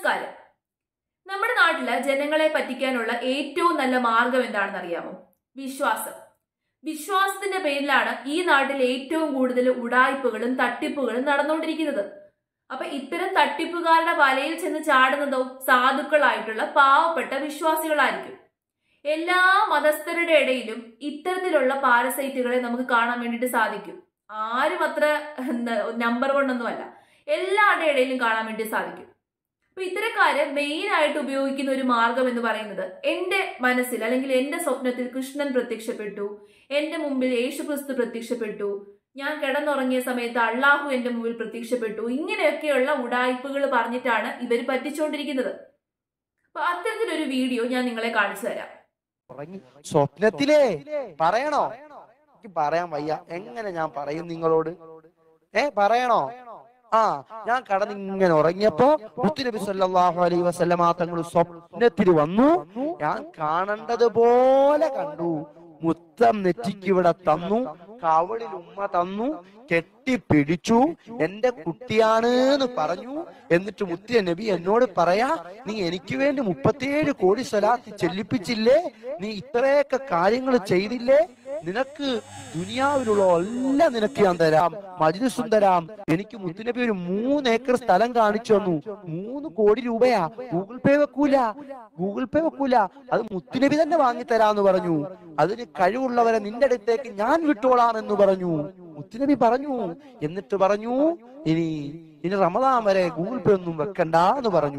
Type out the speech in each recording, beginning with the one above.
നമസ്കാരം നമ്മുടെ നാട്ടില് ജനങ്ങളെ പറ്റിക്കാനുള്ള ഏറ്റവും നല്ല മാർഗം എന്താണെന്ന് അറിയാമോ വിശ്വാസം വിശ്വാസത്തിന്റെ പേരിലാണ് ഈ നാട്ടിൽ ഏറ്റവും കൂടുതൽ ഉടായ്പകളും തട്ടിപ്പുകളും നടന്നുകൊണ്ടിരിക്കുന്നത് അപ്പൊ ഇത്തരം തട്ടിപ്പുകാരുടെ വലയിൽ ചെന്ന് ചാടുന്നതോ സാധുക്കളായിട്ടുള്ള പാവപ്പെട്ട വിശ്വാസികളായിരിക്കും എല്ലാ മതസ്ഥരുടെ ഇടയിലും ഇത്തരത്തിലുള്ള പാരസൈറ്റുകളെ നമുക്ക് കാണാൻ വേണ്ടിയിട്ട് സാധിക്കും ആരും അത്ര നമ്പർ വൺ ഒന്നുമല്ല എല്ലാവരുടെ ഇടയിലും കാണാൻ വേണ്ടി സാധിക്കും അപ്പൊ ഇത്തരക്കാര് മെയിൻ ആയിട്ട് ഉപയോഗിക്കുന്ന ഒരു മാർഗം എന്ന് പറയുന്നത് എന്റെ മനസ്സിൽ അല്ലെങ്കിൽ എന്റെ സ്വപ്നത്തിൽ കൃഷ്ണൻ പ്രത്യക്ഷപ്പെട്ടു എന്റെ മുമ്പിൽ യേശുക്രിസ്തു പ്രത്യക്ഷപ്പെട്ടു ഞാൻ കിടന്നുറങ്ങിയ സമയത്ത് അള്ളാഹു എന്റെ മുമ്പിൽ പ്രത്യക്ഷപ്പെട്ടു ഇങ്ങനെയൊക്കെയുള്ള ഉടായ്പകൾ പറഞ്ഞിട്ടാണ് ഇവർ പറ്റിച്ചുകൊണ്ടിരിക്കുന്നത് അപ്പൊ അത്തരത്തിലൊരു വീഡിയോ ഞാൻ നിങ്ങളെ കാണിച്ചു തരാം ഉറങ്ങി സ്വപ്നത്തിലേ പറയണോ എനിക്ക് പറയാൻ വയ്യ എങ്ങനെ ഞാൻ പറയും നിങ്ങളോട് ഏ പറയണോ ആ ഞാൻ കടന്ന് ഇങ്ങനെ ഉറങ്ങിയപ്പോ മുത്തുനബി സല്ലല്ലാഹു അലൈഹി വസല്ലമ തങ്ങൾ സ്വപ്നത്തിൽ വന്നു ഞാൻ കാണേണ്ടത് പോലെ കണ്ടു മുത്തം നെറ്റിക്ക് ഇവിടെ തന്നു കവളിൽ ഉമ്മ തന്നു കെട്ടിപ്പിടിച്ചു എന്റെ കുട്ടിയാണ് എന്ന് പറഞ്ഞു എന്നിട്ട് മുത്തിയ നബി എന്നോട് പറയാ നീ എനിക്ക് വേണ്ടി മുപ്പത്തിയേഴ് കോടി സ്വലാത്ത് ചെല്ലിപ്പിച്ചില്ലേ നീ ഇത്രയൊക്കെ കാര്യങ്ങൾ ചെയ്തില്ലേ നിനക്ക് ദുനിയാവിലുള്ള എല്ലാം നിനക്ക് ഞാൻ തരാം മജ്ലിസും തരാം എനിക്ക് മുത്തുനബി ഒരു മൂന്ന് ഏക്കർ സ്ഥലം കാണിച്ചു തന്നു മൂന്ന് കോടി രൂപയാ ഗൂഗിൾ പേ വെക്കൂല ഗൂഗിൾ പേ വെക്കൂല അത് മുത്തുനബി തന്നെ വാങ്ങിത്തരാന്ന് പറഞ്ഞു അതിന് കഴിവുള്ളവരെ നിന്റെ അടുത്തേക്ക് ഞാൻ വിട്ടോളാം എന്ന് പറഞ്ഞു മുത്തുനബി പറഞ്ഞു എന്നിട്ട് പറഞ്ഞു ഇനി ഇനി റമദാൻ വരെ ഗൂഗിൾ പേ ഒന്നും വെക്കണ്ട എന്ന് പറഞ്ഞു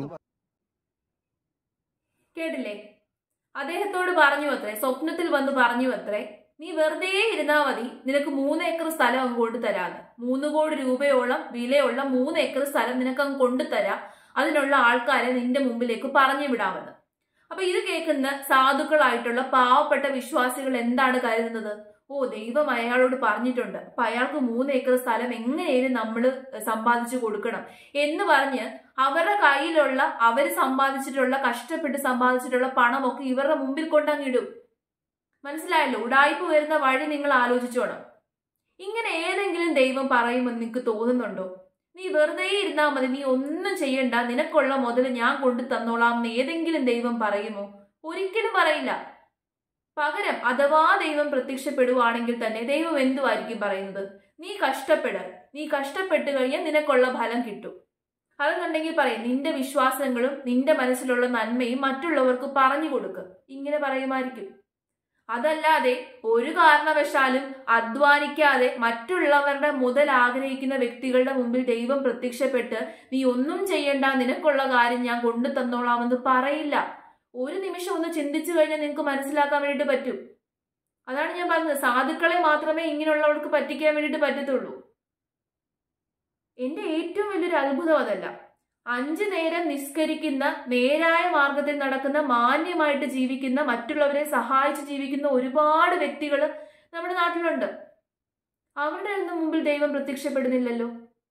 കേട്ടില്ലേ അദ്ദേഹത്തോട് പറഞ്ഞു അത്രേ സ്വപ്നത്തിൽ വന്ന് പറഞ്ഞു അത്രേ നീ വെറുതെ ഇരുന്നാ മതി നിനക്ക് മൂന്ന് ഏക്കർ സ്ഥലം അങ്ങ് കൊണ്ടു തരാന്ന് മൂന്ന് കോടി രൂപയോളം വിലയുള്ള മൂന്ന് ഏക്കർ സ്ഥലം നിനക്ക് അങ്ങ് കൊണ്ടുതരാം അതിനുള്ള ആൾക്കാരെ നിന്റെ മുമ്പിലേക്ക് പറഞ്ഞു വിടാമെന്ന് അപ്പൊ ഇത് കേൾക്കുന്ന സാധുക്കളായിട്ടുള്ള പാവപ്പെട്ട വിശ്വാസികൾ എന്താണ് കരുതുന്നത് ഓ ദൈവം അയാളോട് പറഞ്ഞിട്ടുണ്ട് അപ്പൊ അയാൾക്ക് മൂന്ന് ഏക്കർ സ്ഥലം എങ്ങനെയും നമ്മൾ സമ്പാദിച്ചു കൊടുക്കണം എന്ന് പറഞ്ഞ് അവരുടെ കയ്യിലുള്ള അവർ സമ്പാദിച്ചിട്ടുള്ള കഷ്ടപ്പെട്ട് സമ്പാദിച്ചിട്ടുള്ള പണമൊക്കെ ഇവരുടെ മുമ്പിൽ കൊണ്ടങ്ങിടും മനസ്സിലായല്ലോ ഉടായ്പ വരുന്ന വഴി നിങ്ങൾ ആലോചിച്ചോണം ഇങ്ങനെ ഏതെങ്കിലും ദൈവം പറയുമെന്ന് നിങ്ങൾക്ക് തോന്നുന്നുണ്ടോ നീ വെറുതെ ഇരുന്നാൽ മതി നീ ഒന്നും ചെയ്യണ്ട നിനക്കുള്ള മുതൽ ഞാൻ കൊണ്ടു തന്നോളാം എന്ന് ഏതെങ്കിലും ദൈവം പറയുമോ ഒരിക്കലും പറയില്ല പകരം അഥവാ ദൈവം പ്രത്യക്ഷപ്പെടുവാണെങ്കിൽ തന്നെ ദൈവം എന്തുവായിരിക്കും പറയുന്നത് നീ കഷ്ടപ്പെട നീ കഷ്ടപ്പെട്ട് കഴിഞ്ഞാൽ നിനക്കുള്ള ഫലം കിട്ടും അതെന്നുണ്ടെങ്കിൽ പറയും നിന്റെ വിശ്വാസങ്ങളും നിന്റെ മനസ്സിലുള്ള നന്മയും മറ്റുള്ളവർക്ക് പറഞ്ഞു കൊടുക്കുക ഇങ്ങനെ പറയുമായിരിക്കും അതല്ലാതെ ഒരു കാരണവശാലും അധ്വാനിക്കാതെ മറ്റുള്ളവരുടെ മുതൽ ആഗ്രഹിക്കുന്ന വ്യക്തികളുടെ മുമ്പിൽ ദൈവം പ്രത്യക്ഷപ്പെട്ട് നീ ഒന്നും ചെയ്യണ്ട നിനക്കുള്ള കാര്യം ഞാൻ കൊണ്ടു തന്നോളാമെന്ന് പറയില്ല ഒരു നിമിഷം ഒന്ന് ചിന്തിച്ചു കഴിഞ്ഞാൽ നിങ്ങൾക്ക് മനസ്സിലാക്കാൻ വേണ്ടിയിട്ട് പറ്റും അതാണ് ഞാൻ പറഞ്ഞത് സാധുക്കളെ മാത്രമേ ഇങ്ങനെയുള്ളവർക്ക് പറ്റിക്കാൻ വേണ്ടിയിട്ട് പറ്റത്തുള്ളൂ എന്റെ ഏറ്റവും വലിയൊരു അത്ഭുതം അതല്ല അഞ്ചു നേരം നിസ്കരിക്കുന്ന നേരായ മാർഗത്തിൽ നടക്കുന്ന മാന്യമായിട്ട് ജീവിക്കുന്ന മറ്റുള്ളവരെ സഹായിച്ച് ജീവിക്കുന്ന ഒരുപാട് വ്യക്തികൾ നമ്മുടെ നാട്ടിലുണ്ട് അവരുടെ ഒന്നും മുമ്പിൽ ദൈവം പ്രത്യക്ഷപ്പെടുന്നില്ലല്ലോ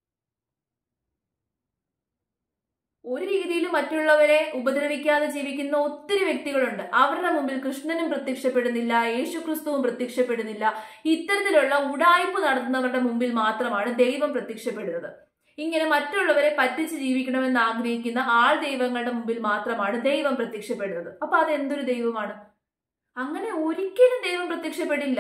ഒരു രീതിയിലും മറ്റുള്ളവരെ ഉപദ്രവിക്കാതെ ജീവിക്കുന്ന ഒത്തിരി വ്യക്തികളുണ്ട് അവരുടെ മുമ്പിൽ കൃഷ്ണനും പ്രത്യക്ഷപ്പെടുന്നില്ല യേശു ക്രിസ്തുവും പ്രത്യക്ഷപ്പെടുന്നില്ല ഇത്തരത്തിലുള്ള ഉടായ്പ നടത്തുന്നവരുടെ മുമ്പിൽ മാത്രമാണ് ദൈവം പ്രത്യക്ഷപ്പെടുന്നത് ഇങ്ങനെ മറ്റുള്ളവരെ പറ്റിച്ച് ജീവിക്കണമെന്ന് ആഗ്രഹിക്കുന്ന ആൾ ദൈവങ്ങളുടെ മുമ്പിൽ മാത്രമാണ് ദൈവം പ്രത്യക്ഷപ്പെടുന്നത് അപ്പൊ അത് എന്തൊരു ദൈവമാണ് അങ്ങനെ ഒരിക്കലും ദൈവം പ്രത്യക്ഷപ്പെടില്ല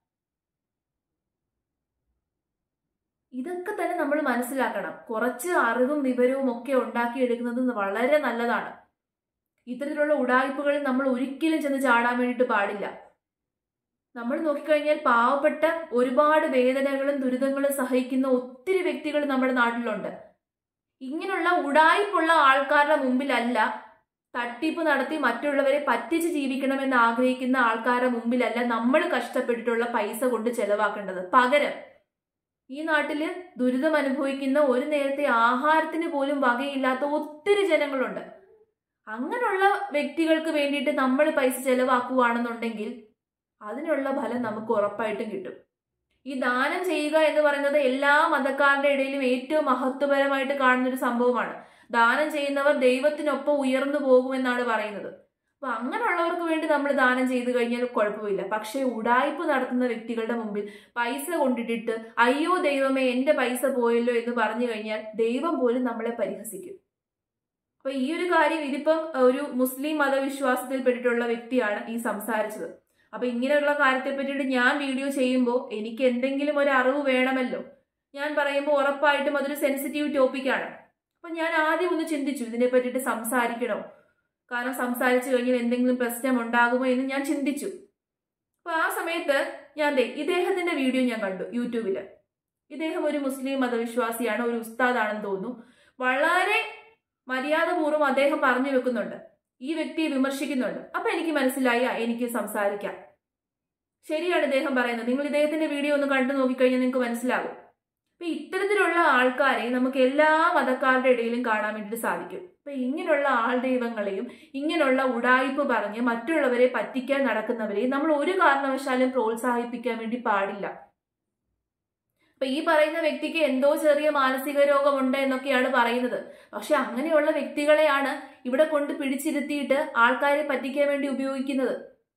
ഇതൊക്കെ തന്നെ നമ്മൾ മനസ്സിലാക്കണം കുറച്ച് അറിവും വിവരവും ഒക്കെ ഉണ്ടാക്കിയെടുക്കുന്നത് വളരെ നല്ലതാണ് ഇത്തരത്തിലുള്ള ഉടായ്പകളിൽ നമ്മൾ ഒരിക്കലും ചെന്ന് ചാടാൻ വേണ്ടിയിട്ട് പാടില്ല നമ്മൾ നോക്കിക്കഴിഞ്ഞാൽ പാവപ്പെട്ട ഒരുപാട് വേദനകളും ദുരിതങ്ങളും സഹിക്കുന്ന ഒത്തിരി വ്യക്തികൾ നമ്മുടെ നാട്ടിലുണ്ട് ഇങ്ങനെയുള്ള ഉടായ്പുള്ള ആൾക്കാരുടെ മുമ്പിലല്ല തട്ടിപ്പ് നടത്തി മറ്റുള്ളവരെ പറ്റിച്ച് ജീവിക്കണമെന്ന് ആഗ്രഹിക്കുന്ന ആൾക്കാരുടെ മുമ്പിലല്ല നമ്മൾ കഷ്ടപ്പെട്ടിട്ടുള്ള പൈസ കൊണ്ട് ചെലവാക്കേണ്ടത് പകരം ഈ നാട്ടില് ദുരിതം അനുഭവിക്കുന്ന ഒരു നേരത്തെ ആഹാരത്തിന് പോലും വകയില്ലാത്ത ഒത്തിരി ജനങ്ങളുണ്ട് അങ്ങനെയുള്ള വ്യക്തികൾക്ക് വേണ്ടിയിട്ട് നമ്മൾ പൈസ ചെലവാക്കുകയാണെന്നുണ്ടെങ്കിൽ അതിനുള്ള ഫലം നമുക്ക് ഉറപ്പായിട്ടും കിട്ടും ഈ ദാനം ചെയ്യുക എന്ന് പറയുന്നത് എല്ലാ മതക്കാരുടെ ഇടയിലും ഏറ്റവും മഹത്വപരമായിട്ട് കാണുന്ന ഒരു സംഭവമാണ് ദാനം ചെയ്യുന്നവർ ദൈവത്തിനൊപ്പം ഉയർന്നു പോകുമെന്നാണ് പറയുന്നത് അപ്പൊ അങ്ങനെയുള്ളവർക്ക് വേണ്ടി നമ്മൾ ദാനം ചെയ്തു കഴിഞ്ഞാൽ കുഴപ്പമില്ല പക്ഷേ ഉടായ്പ നടത്തുന്ന വ്യക്തികളുടെ മുമ്പിൽ പൈസ കൊണ്ടിട്ടിട്ട് അയ്യോ ദൈവമേ എന്റെ പൈസ പോയല്ലോ എന്ന് പറഞ്ഞു കഴിഞ്ഞാൽ ദൈവം പോലും നമ്മളെ പരിഹസിക്കും അപ്പൊ ഈ ഒരു കാര്യം ഇതിപ്പം ഒരു മുസ്ലിം മതവിശ്വാസത്തിൽപ്പെട്ടിട്ടുള്ള വ്യക്തിയാണ് ഈ സംസാരിച്ചത് അപ്പൊ ഇങ്ങനെയുള്ള കാര്യത്തെ പറ്റിയിട്ട് ഞാൻ വീഡിയോ ചെയ്യുമ്പോൾ എനിക്ക് എന്തെങ്കിലും ഒരു അറിവ് വേണമല്ലോ ഞാൻ പറയുമ്പോൾ ഉറപ്പായിട്ടും അതൊരു സെൻസിറ്റീവ് ടോപ്പിക്കാണ് അപ്പൊ ഞാൻ ആദ്യം ഒന്ന് ചിന്തിച്ചു ഇതിനെ പറ്റിയിട്ട് സംസാരിക്കണോ കാരണം സംസാരിച്ചു കഴിഞ്ഞാൽ എന്തെങ്കിലും പ്രശ്നം ഉണ്ടാകുമോ എന്ന് ഞാൻ ചിന്തിച്ചു അപ്പൊ ആ സമയത്ത് ഞാൻ ദേ ഇദ്ദേഹത്തിന്റെ വീഡിയോ ഞാൻ കണ്ടു യൂട്യൂബില് ഇദ്ദേഹം ഒരു മുസ്ലിം മതവിശ്വാസിയാണ് ഒരു ഉസ്താദാണെന്ന് തോന്നുന്നു വളരെ മര്യാദപൂർവ്വം അദ്ദേഹം പറഞ്ഞു വെക്കുന്നുണ്ട് ഈ വ്യക്തിയെ വിമർശിക്കുന്നുണ്ട് അപ്പൊ എനിക്ക് മനസ്സിലായി ആ, എനിക്ക് സംസാരിക്കാം ശരിയാണ് ഇദ്ദേഹം പറയുന്നത് നിങ്ങൾ ഇദ്ദേഹത്തിന്റെ വീഡിയോ ഒന്ന് കണ്ടു നോക്കിക്കഴിഞ്ഞാൽ നിങ്ങൾക്ക് മനസ്സിലാകും അപ്പൊ ഇത്തരത്തിലുള്ള ആൾക്കാരെ നമുക്ക് എല്ലാ മതക്കാരുടെ ഇടയിലും കാണാൻ വേണ്ടിയിട്ട് സാധിക്കും അപ്പൊ ഇങ്ങനെയുള്ള ആൾ ദൈവങ്ങളെയും ഇങ്ങനെയുള്ള ഉടായ്പ് പറഞ്ഞ് മറ്റുള്ളവരെ പറ്റിക്കാൻ നടക്കുന്നവരെയും നമ്മൾ ഒരു കാരണവശാലും പ്രോത്സാഹിപ്പിക്കാൻ വേണ്ടി പാടില്ല അപ്പൊ ഈ പറയുന്ന വ്യക്തിക്ക് എന്തോ ചെറിയ മാനസിക രോഗമുണ്ട് എന്നൊക്കെയാണ് പറയുന്നത് പക്ഷെ അങ്ങനെയുള്ള വ്യക്തികളെയാണ് ഇവിടെ കൊണ്ട് പിടിച്ചിരുത്തിയിട്ട് ആൾക്കാരെ പറ്റിക്കാൻ വേണ്ടി ഉപയോഗിക്കുന്നത്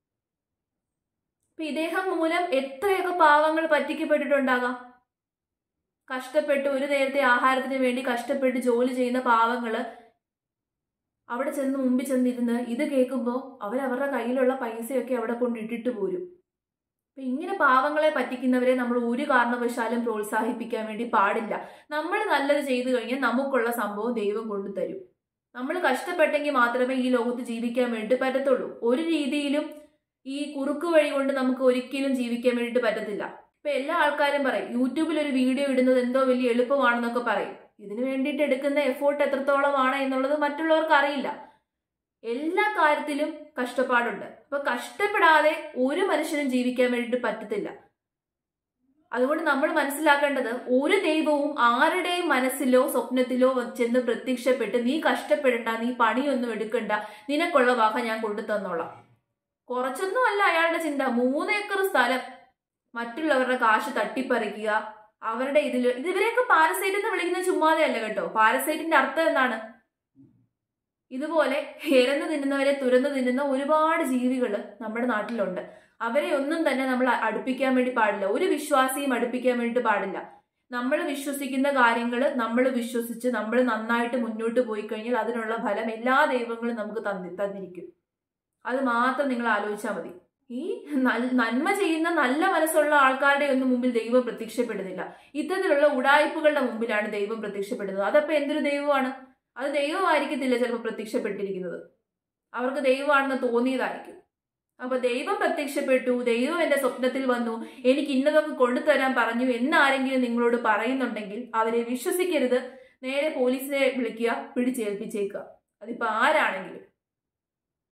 അപ്പൊ ഇദ്ദേഹം മൂലം എത്രയൊക്കെ പാവങ്ങൾ പറ്റിക്കപ്പെട്ടിട്ടുണ്ടാകാം കഷ്ടപ്പെട്ട് ഒരു നേരത്തെ ആഹാരത്തിന് വേണ്ടി കഷ്ടപ്പെട്ട് ജോലി ചെയ്യുന്ന പാവങ്ങള് അവിടെ ചെന്ന് മുമ്പിൽ ചെന്നിരുന്ന് ഇത് കേൾക്കുമ്പോൾ അവരവരുടെ കയ്യിലുള്ള പൈസയൊക്കെ അവിടെ കൊണ്ട് ഇട്ടിട്ട് പോരും അപ്പൊ ഇങ്ങനെ പാവങ്ങളെ പറ്റിക്കുന്നവരെ നമ്മൾ ഒരു കാരണവശാലും പ്രോത്സാഹിപ്പിക്കാൻ വേണ്ടി പാടില്ല നമ്മൾ നല്ലത് ചെയ്തു കഴിഞ്ഞാൽ നമുക്കുള്ള സംഭവം ദൈവം കൊണ്ടുതരും നമ്മൾ കഷ്ടപ്പെട്ടെങ്കിൽ മാത്രമേ ഈ ലോകത്ത് ജീവിക്കാൻ വേണ്ടി പറ്റത്തുള്ളൂ ഒരു രീതിയിലും ഈ കുറുക്ക് വഴി കൊണ്ട് നമുക്ക് ഒരിക്കലും ജീവിക്കാൻ വേണ്ടിയിട്ട് പറ്റത്തില്ല ഇപ്പൊ എല്ലാ ആൾക്കാരും പറയും യൂട്യൂബിൽ ഒരു വീഡിയോ ഇടുന്നത് എന്തോ വലിയ എളുപ്പമാണെന്നൊക്കെ പറയും ഇതിനു വേണ്ടിയിട്ട് എടുക്കുന്ന എഫോർട്ട് എത്രത്തോളമാണ് എന്നുള്ളത് മറ്റുള്ളവർക്ക് അറിയില്ല എല്ലാ കാര്യത്തിലും കഷ്ടപ്പാടുണ്ട് അപ്പൊ കഷ്ടപ്പെടാതെ ഒരു മനുഷ്യനും ജീവിക്കാൻ വേണ്ടിയിട്ട് പറ്റത്തില്ല അതുകൊണ്ട് നമ്മൾ മനസ്സിലാക്കേണ്ടത് ഒരു ദൈവവും ആരുടെയും മനസ്സിലോ സ്വപ്നത്തിലോ ചെന്ന് പ്രത്യക്ഷപ്പെട്ട് നീ കഷ്ടപ്പെടണ്ട നീ പണിയൊന്നും എടുക്കണ്ട നിനക്കുള്ള വക ഞാൻ കൊണ്ടു തന്നോളാം കുറച്ചൊന്നും അല്ല അയാളുടെ ചിന്ത മൂന്ന് ഏക്കർ സ്ഥലം മറ്റുള്ളവരുടെ കാശ് തട്ടിപ്പറിക്കുക അവരുടെ ഇതിൽ ഇവരെയൊക്കെ പാരസൈറ്റ് എന്ന് വിളിക്കുന്നത് ചുമ്മാതെ അല്ല കേട്ടോ പാരസൈറ്റിന്റെ അർത്ഥം എന്താണ് ഇതുപോലെ ഇരന്ന് തിന്നുന്നവരെ തുരന്ന് തിന്നുന്ന ഒരുപാട് ജീവികൾ നമ്മുടെ നാട്ടിലുണ്ട് അവരെ ഒന്നും തന്നെ നമ്മൾ അടുപ്പിക്കാൻ വേണ്ടി പാടില്ല ഒരു വിശ്വാസിയും അടുപ്പിക്കാൻ വേണ്ടി പാടില്ല നമ്മൾ വിശ്വസിക്കുന്ന കാര്യങ്ങൾ നമ്മൾ വിശ്വസിച്ച് നമ്മൾ നന്നായിട്ട് മുന്നോട്ട് പോയി കഴിഞ്ഞാൽ അതിനുള്ള ഫലം എല്ലാ ദൈവങ്ങളും നമുക്ക് തന്നി തന്നിരിക്കും അത് മാത്രം നിങ്ങൾ ആലോചിച്ചാൽ മതി ഈ നൽ- നന്മ ചെയ്യുന്ന നല്ല മനസ്സുള്ള ആൾക്കാരുടെ ഒന്നും മുമ്പിൽ ദൈവം പ്രത്യക്ഷപ്പെടുന്നില്ല ഇത്തരത്തിലുള്ള ഉടായ്പകളുടെ മുമ്പിലാണ് ദൈവം പ്രത്യക്ഷപ്പെടുന്നത് അതപ്പോ എന്തൊരു ദൈവമാണ് അത് ദൈവമായിരിക്കത്തില്ല ചിലപ്പോൾ പ്രത്യക്ഷപ്പെട്ടിരിക്കുന്നത് അവർക്ക് ദൈവമാണെന്ന് തോന്നിയതായിരിക്കും അപ്പൊ ദൈവം പ്രത്യക്ഷപ്പെട്ടു ദൈവം എന്റെ സ്വപ്നത്തിൽ വന്നു എനിക്ക് ഇന്നതൊക്കെ കൊണ്ടുതരാൻ പറഞ്ഞു എന്നാരെങ്കിലും നിങ്ങളോട് പറയുന്നുണ്ടെങ്കിൽ അവരെ വിശ്വസിക്കരുത് നേരെ പോലീസിനെ വിളിക്കുക പിടിച്ചേൽപ്പിച്ചേക്കുക അതിപ്പോ ആരാണെങ്കിലും